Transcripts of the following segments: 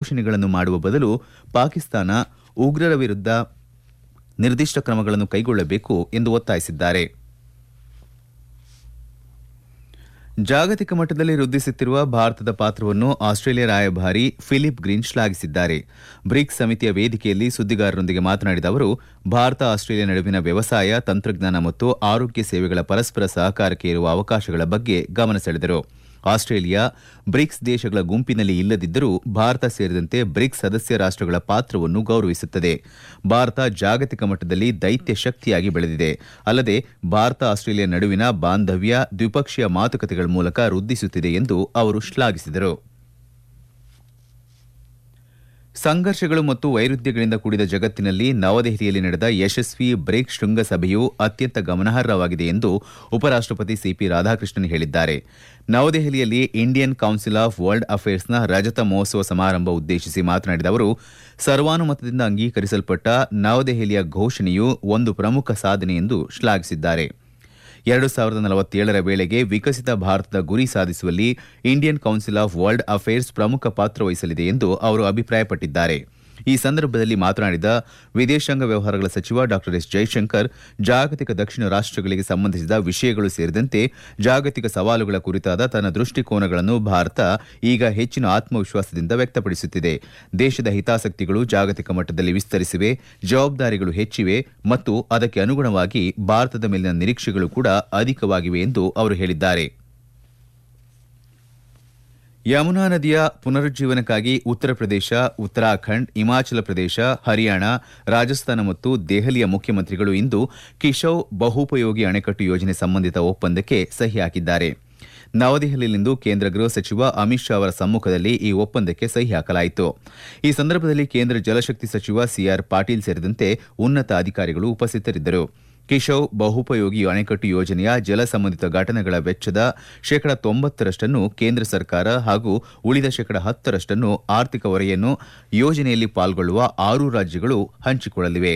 ಘೋಷಣೆಗಳನ್ನು ಮಾಡುವ ಬದಲು ಪಾಕಿಸ್ತಾನ ಉಗ್ರರ ವಿರುದ್ಧ ನಿರ್ದಿಷ್ಟ ಕ್ರಮಗಳನ್ನು ಕೈಗೊಳ್ಳಬೇಕು ಎಂದು ಒತ್ತಾಯಿಸಿದ್ದಾರೆ ಜಾಗತಿಕ ಮಟ್ಟದಲ್ಲಿ ವೃದ್ಧಿಸುತ್ತಿರುವ ಭಾರತದ ಪಾತ್ರವನ್ನು ಆಸ್ಟ್ರೇಲಿಯಾ ರಾಯಭಾರಿ ಫಿಲಿಪ್ ಗ್ರೀನ್ ಶ್ಲಾಘಿಸಿದ್ದಾರೆ ಬ್ರಿಕ್ಸ್ ಸಮಿತಿಯ ವೇದಿಕೆಯಲ್ಲಿ ಸುದ್ದಿಗಾರರೊಂದಿಗೆ ಮಾತನಾಡಿದ ಅವರು ಭಾರತ ಆಸ್ಟ್ರೇಲಿಯಾ ನಡುವಿನ ವ್ಯವಸಾಯ ತಂತ್ರಜ್ಞಾನ ಮತ್ತು ಆರೋಗ್ಯ ಸೇವೆಗಳ ಪರಸ್ಪರ ಸಹಕಾರಕ್ಕೆ ಇರುವ ಅವಕಾಶಗಳ ಬಗ್ಗೆ ಗಮನ ಸೆಳೆದರು ಆಸ್ಟ್ರೇಲಿಯಾ ಬ್ರಿಕ್ಸ್ ದೇಶಗಳ ಗುಂಪಿನಲ್ಲಿ ಇಲ್ಲದಿದ್ದರೂ ಭಾರತ ಸೇರಿದಂತೆ ಬ್ರಿಕ್ಸ್ ಸದಸ್ಯ ರಾಷ್ಟಗಳ ಪಾತ್ರವನ್ನು ಗೌರವಿಸುತ್ತದೆ ಭಾರತ ಜಾಗತಿಕ ಮಟ್ಟದಲ್ಲಿ ದೈತ್ಯ ಶಕ್ತಿಯಾಗಿ ಬೆಳೆದಿದೆ ಅಲ್ಲದೆ ಭಾರತ ಆಸ್ಟ್ರೇಲಿಯಾ ನಡುವಿನ ಬಾಂಧವ್ಯ ದ್ವಿಪಕ್ಷೀಯ ಮಾತುಕತೆಗಳ ಮೂಲಕ ವೃದ್ಧಿಸುತ್ತಿದೆ ಎಂದು ಅವರು ಶ್ಲಾಘಿಸಿದರು ಸಂಘರ್ಷಗಳು ಮತ್ತು ವೈರುಧ್ಯಗಳಿಂದ ಕೂಡಿದ ಜಗತ್ತಿನಲ್ಲಿ ನವದೆಹಲಿಯಲ್ಲಿ ನಡೆದ ಯಶಸ್ವಿ ಬ್ರೇಕ್ ಶೃಂಗಸಭೆಯು ಅತ್ಯಂತ ಗಮನಾರ್ಹವಾಗಿದೆ ಎಂದು ಉಪರಾಷ್ಟಪತಿ ಸಿಪಿ ರಾಧಾಕೃಷ್ಣನ್ ಹೇಳಿದ್ದಾರೆ ನವದೆಹಲಿಯಲ್ಲಿ ಇಂಡಿಯನ್ ಕೌನ್ಸಿಲ್ ಆಫ್ ವರ್ಲ್ಡ್ ಅಫೇರ್ಸ್ನ ರಜತ ಮಹೋತ್ಸವ ಸಮಾರಂಭ ಉದ್ದೇಶಿಸಿ ಮಾತನಾಡಿದ ಅವರು ಸರ್ವಾನುಮತದಿಂದ ಅಂಗೀಕರಿಸಲ್ಪಟ್ಟ ನವದೆಹಲಿಯ ಘೋಷಣೆಯು ಒಂದು ಪ್ರಮುಖ ಸಾಧನೆ ಎಂದು ಶ್ಲಾಘಿಸಿದ್ದಾರೆ ಎರಡು ಸಾವಿರದ ನಲವತ್ತೇಳರ ವೇಳೆಗೆ ವಿಕಸಿತ ಭಾರತದ ಗುರಿ ಸಾಧಿಸುವಲ್ಲಿ Indian Council of World Affairs ಪ್ರಮುಖ ಪಾತ್ರ ವಹಿಸಲಿದೆ ಎಂದು ಅವರು ಅಭಿಪ್ರಾಯಪಟ್ಟಿದ್ದಾರೆ ಈ ಸಂದರ್ಭದಲ್ಲಿ ಮಾತನಾಡಿದ ವಿದೇಶಾಂಗ ವ್ಯವಹಾರಗಳ ಸಚಿವ ಡಾ ಎಸ್ ಜೈಶಂಕರ್ ಜಾಗತಿಕ ದಕ್ಷಿಣ ರಾಷ್ಟಗಳಿಗೆ ಸಂಬಂಧಿಸಿದ ವಿಷಯಗಳು ಸೇರಿದಂತೆ ಜಾಗತಿಕ ಸವಾಲುಗಳ ಕುರಿತಾದ ತನ್ನ ದೃಷ್ಟಿಕೋನಗಳನ್ನು ಭಾರತ ಈಗ ಹೆಚ್ಚಿನ ಆತ್ಮವಿಶ್ವಾಸದಿಂದ ವ್ಯಕ್ತಪಡಿಸುತ್ತಿದೆ ದೇಶದ ಹಿತಾಸಕ್ತಿಗಳು ಜಾಗತಿಕ ಮಟ್ಟದಲ್ಲಿ ವಿಸ್ತರಿಸಿವೆ ಜವಾಬ್ದಾರಿಗಳು ಹೆಚ್ಚಿವೆ ಮತ್ತು ಅದಕ್ಕೆ ಅನುಗುಣವಾಗಿ ಭಾರತದ ಮೇಲಿನ ನಿರೀಕ್ಷೆಗಳು ಕೂಡ ಅಧಿಕವಾಗಿವೆ ಎಂದು ಅವರು ಹೇಳಿದ್ದಾರೆ ಯಮುನಾ ನದಿಯ ಪುನರುಜ್ಜೀವನಕ್ಕಾಗಿ ಉತ್ತರ ಪ್ರದೇಶ ಉತ್ತರಾಖಂಡ್ ಹಿಮಾಚಲ ಪ್ರದೇಶ ಹರಿಯಾಣ ರಾಜಸ್ಥಾನ ಮತ್ತು ದೆಹಲಿಯ ಮುಖ್ಯಮಂತ್ರಿಗಳು ಇಂದು ಕಿಶೌ ಬಹುಪಯೋಗಿ ಅಣೆಕಟ್ಟು ಯೋಜನೆ ಸಂಬಂಧಿತ ಒಪ್ಪಂದಕ್ಕೆ ಸಹಿ ಹಾಕಿದ್ದಾರೆ ನವದೆಹಲಿಯಲ್ಲಿಂದು ಕೇಂದ್ರ ಗೃಹ ಸಚಿವ ಅಮಿತ್ ಶಾ ಅವರ ಸಮ್ಮುಖದಲ್ಲಿ ಈ ಒಪ್ಪಂದಕ್ಕೆ ಸಹಿ ಹಾಕಲಾಯಿತು ಈ ಸಂದರ್ಭದಲ್ಲಿ ಕೇಂದ್ರ ಜಲಶಕ್ತಿ ಸಚಿವ ಸಿಆರ್ ಪಾಟೀಲ್ ಸೇರಿದಂತೆ ಉನ್ನತ ಅಧಿಕಾರಿಗಳು ಉಪಸ್ಥಿತರಿದ್ದರು ಕಿಶೌ ಬಹುಪಯೋಗಿ ಅಣೆಕಟ್ಟು ಯೋಜನೆಯ ಜಲ ಸಂಬಂಧಿತ ಘಟನೆಗಳ ವೆಚ್ಚದ ಶೇಕಡ ತೊಂಬತ್ತರಷ್ಟನ್ನು ಕೇಂದ್ರ ಸರ್ಕಾರ ಹಾಗೂ ಉಳಿದ ಶೇಕಡ ಹತ್ತರಷ್ಟನ್ನು ಆರ್ಥಿಕ ಹೊರೆಯನ್ನು ಯೋಜನೆಯಲ್ಲಿ ಪಾಲ್ಗೊಳ್ಳುವ ಆರು ರಾಜ್ಯಗಳು ಹಂಚಿಕೊಳ್ಳಲಿವೆ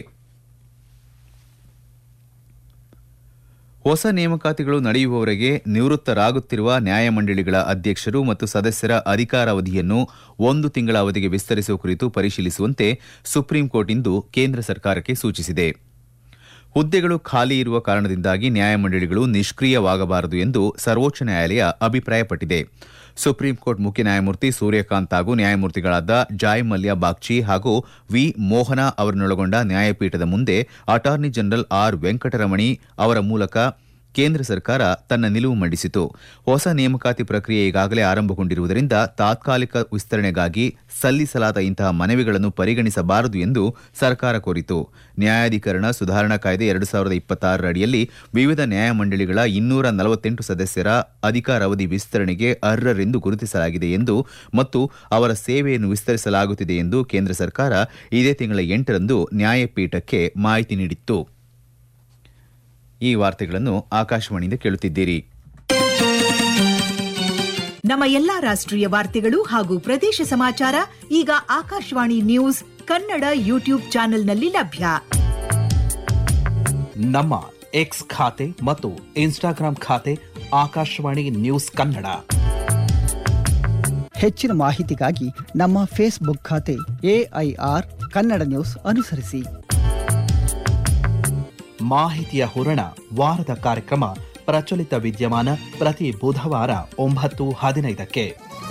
ಹೊಸ ನೇಮಕಾತಿಗಳು ನಡೆಯುವವರೆಗೆ ನಿವೃತ್ತರಾಗುತ್ತಿರುವ ನ್ಯಾಯಮಂಡಳಿಗಳ ಅಧ್ಯಕ್ಷರು ಮತ್ತು ಸದಸ್ಯರ ಅಧಿಕಾರಾವಧಿಯನ್ನು ಒಂದು ತಿಂಗಳ ಅವಧಿಗೆ ವಿಸ್ತರಿಸುವ ಕುರಿತು ಪರಿಶೀಲಿಸುವಂತೆ ಸುಪ್ರೀಂ ಕೋರ್ಟ್ ಇಂದು ಕೇಂದ್ರ ಸರ್ಕಾರಕ್ಕೆ ಸೂಚಿಸಿದೆ ಹುದ್ದೆಗಳು ಖಾಲಿ ಇರುವ ಕಾರಣದಿಂದಾಗಿ ನ್ಯಾಯಮಂಡಳಿಗಳು ನಿಷ್ಕ್ರಿಯವಾಗಬಾರದು ಎಂದು ಸರ್ವೋಚ್ಚ ನ್ಯಾಯಾಲಯ ಅಭಿಪ್ರಾಯಪಟ್ಟಿದೆ ಸುಪ್ರೀಂ ಕೋರ್ಟ್ ಮುಖ್ಯ ನ್ಯಾಯಮೂರ್ತಿ ಸೂರ್ಯಕಾಂತ್ ಹಾಗೂ ನ್ಯಾಯಮೂರ್ತಿಗಳಾದ ಜಾಯ್ ಮಲ್ಯ ಬಾಗ್ಚಿ ಹಾಗೂ ವಿ ಮೋಹನ ಅವರನ್ನೊಳಗೊಂಡ ನ್ಯಾಯಪೀಠದ ಮುಂದೆ ಅಟಾರ್ನಿ ಜನರಲ್ ಆರ್ ವೆಂಕಟರಮಣಿ ಅವರ ಮೂಲಕ ಕೇಂದ್ರ ಸರ್ಕಾರ ತನ್ನ ನಿಲುವು ಮಂಡಿಸಿತು ಹೊಸ ನೇಮಕಾತಿ ಪ್ರಕ್ರಿಯೆ ಈಗಾಗಲೇ ಆರಂಭಗೊಂಡಿರುವುದರಿಂದ ತಾತ್ಕಾಲಿಕ ವಿಸ್ತರಣೆಗಾಗಿ ಸಲ್ಲಿಸಲಾದ ಇಂತಹ ಮನವಿಗಳನ್ನು ಪರಿಗಣಿಸಬಾರದು ಎಂದು ಸರ್ಕಾರ ಕೋರಿತು ನ್ಯಾಯಾಧೀಕರಣ ಸುಧಾರಣಾ ಕಾಯ್ದೆ ಎರಡು ಸಾವಿರದ ಇಪ್ಪತ್ತಾರರ ಅಡಿಯಲ್ಲಿ ವಿವಿಧ ನ್ಯಾಯಮಂಡಳಿಗಳ ಇನ್ನೂರ ನಲವತ್ತೆಂಟು ಸದಸ್ಯರ ಅಧಿಕಾರಾವಧಿ ವಿಸ್ತರಣೆಗೆ ಅರ್ಹರೆಂದು ಗುರುತಿಸಲಾಗಿದೆ ಎಂದು ಮತ್ತು ಅವರ ಸೇವೆಯನ್ನು ವಿಸ್ತರಿಸಲಾಗುತ್ತಿದೆ ಎಂದು ಕೇಂದ್ರ ಸರ್ಕಾರ ಇದೇ ತಿಂಗಳ ಎಂಟರಂದು ನ್ಯಾಯಪೀಠಕ್ಕೆ ಮಾಹಿತಿ ನೀಡಿತ್ತು ಈ ವಾರ್ತೆಗಳನ್ನು ಆಕಾಶವಾಣಿಯಿಂದ ಕೇಳುತ್ತಿದ್ದೀರಿ ನಮ್ಮ ಎಲ್ಲಾ ರಾಷ್ಟ್ರೀಯ ವಾರ್ತೆಗಳು ಹಾಗೂ ಪ್ರದೇಶ ಸಮಾಚಾರ ಈಗ ಆಕಾಶವಾಣಿ ನ್ಯೂಸ್ ಕನ್ನಡ ಯೂಟ್ಯೂಬ್ ಚಾನೆಲ್ನಲ್ಲಿ ಲಭ್ಯ ನಮ್ಮ ಎಕ್ಸ್ ಖಾತೆ ಮತ್ತು ಇನ್ಸ್ಟಾಗ್ರಾಂ ಖಾತೆ ಆಕಾಶವಾಣಿ ನ್ಯೂಸ್ ಕನ್ನಡ ಹೆಚ್ಚಿನ ಮಾಹಿತಿಗಾಗಿ ನಮ್ಮ ಫೇಸ್ಬುಕ್ ಖಾತೆ ಎಐಆರ್ ಕನ್ನಡ ನ್ಯೂಸ್ ಅನುಸರಿಸಿ ಮಾಹಿತಿಯ ಹೂರಣ ವಾರದ ಕಾರ್ಯಕ್ರಮ ಪ್ರಚಲಿತ ವಿದ್ಯಮಾನ ಪ್ರತಿ ಬುಧವಾರ ಒಂಬತ್ತು ಹದಿನೈದಕ್ಕೆ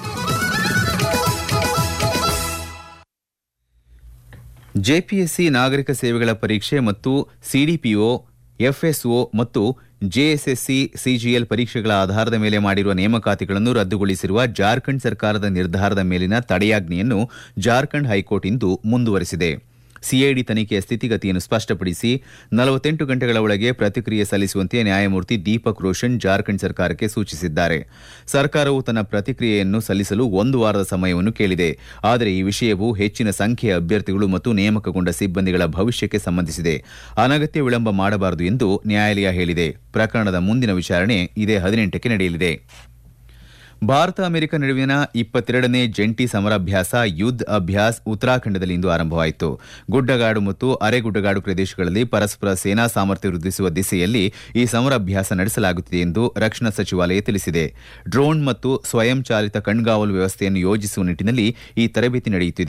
ಜೆಪಿಎಸ್ಸಿ ನಾಗರಿಕ ಸೇವೆಗಳ ಪರೀಕ್ಷೆ ಮತ್ತು ಸಿಡಿಪಿಒ ಎಫ್ಎಸ್ಒ ಮತ್ತು ಜೆಎಸ್ಎಸ್ಸಿ ಸಿಜಿಎಲ್ ಪರೀಕ್ಷೆಗಳ ಆಧಾರದ ಮೇಲೆ ಮಾಡಿರುವ ನೇಮಕಾತಿಗಳನ್ನು ರದ್ದುಗೊಳಿಸಿರುವ ಜಾರ್ಖಂಡ್ ಸರ್ಕಾರದ ನಿರ್ಧಾರದ ಮೇಲಿನ ತಡೆಯಾಜ್ಞೆಯನ್ನು ಜಾರ್ಖಂಡ್ ಹೈಕೋರ್ಟ್ ಇಂದು ಮುಂದುವರೆಸಿದೆ ಸಿಐಡಿ ತನಿಖೆಯ ಸ್ಥಿತಿಗತಿಯನ್ನು ಸ್ಪಷ್ಟಪಡಿಸಿ ನಲವತ್ತೆಂಟು ಗಂಟೆಗಳ ಒಳಗೆ ಪ್ರತಿಕ್ರಿಯೆ ಸಲ್ಲಿಸುವಂತೆ ನ್ಯಾಯಮೂರ್ತಿ ದೀಪಕ್ ರೋಷನ್ ಜಾರ್ಖಂಡ್ ಸರ್ಕಾರಕ್ಕೆ ಸೂಚಿಸಿದ್ದಾರೆ ಸರ್ಕಾರವು ತನ್ನ ಪ್ರತಿಕ್ರಿಯೆಯನ್ನು ಸಲ್ಲಿಸಲು ಒಂದು ವಾರದ ಸಮಯವನ್ನು ಕೇಳಿದೆ ಆದರೆ ಈ ವಿಷಯವು ಹೆಚ್ಚಿನ ಸಂಖ್ಯೆಯ ಅಭ್ಯರ್ಥಿಗಳು ಮತ್ತು ನೇಮಕಗೊಂಡ ಸಿಬ್ಬಂದಿಗಳ ಭವಿಷ್ಯಕ್ಕೆ ಸಂಬಂಧಿಸಿದೆ ಅನಗತ್ಯ ವಿಳಂಬ ಮಾಡಬಾರದು ಎಂದು ನ್ಯಾಯಾಲಯ ಹೇಳಿದೆ ಪ್ರಕರಣದ ಮುಂದಿನ ವಿಚಾರಣೆ ಇದೇ ಹದಿನೆಂಟಕ್ಕೆ ನಡೆಯಲಿದೆ ಭಾರತ ಅಮೆರಿಕ ನಡುವಿನ ಇಪ್ಪತ್ತೆರಡನೇ ಜಂಟಿ ಸಮರಾಭ್ಯಾಸ ಯುದ್ಧ ಅಭ್ಯಾಸ್ ಉತ್ತರಾಖಂಡದಲ್ಲಿ ಇಂದು ಆರಂಭವಾಯಿತು ಗುಡ್ಡಗಾಡು ಮತ್ತು ಅರೆಗುಡ್ಡಗಾಡು ಪ್ರದೇಶಗಳಲ್ಲಿ ಪರಸ್ಪರ ಸೇನಾ ಸಾಮರ್ಥ್ಯ ವೃದ್ಧಿಸುವ ದಿಸೆಯಲ್ಲಿ ಈ ಸಮರಾಭ್ಯಾಸ ನಡೆಸಲಾಗುತ್ತಿದೆ ಎಂದು ರಕ್ಷಣಾ ಸಚಿವಾಲಯ ತಿಳಿಸಿದೆ ಡ್ರೋನ್ ಮತ್ತು ಸ್ವಯಂ ಚಾಲಿತ ಕಣ್ಗಾವಲು ವ್ಯವಸ್ಥೆಯನ್ನು ಯೋಜಿಸುವ ನಿಟ್ಟಿನಲ್ಲಿ ಈ ತರಬೇತಿ ನಡೆಯುತ್ತಿದೆ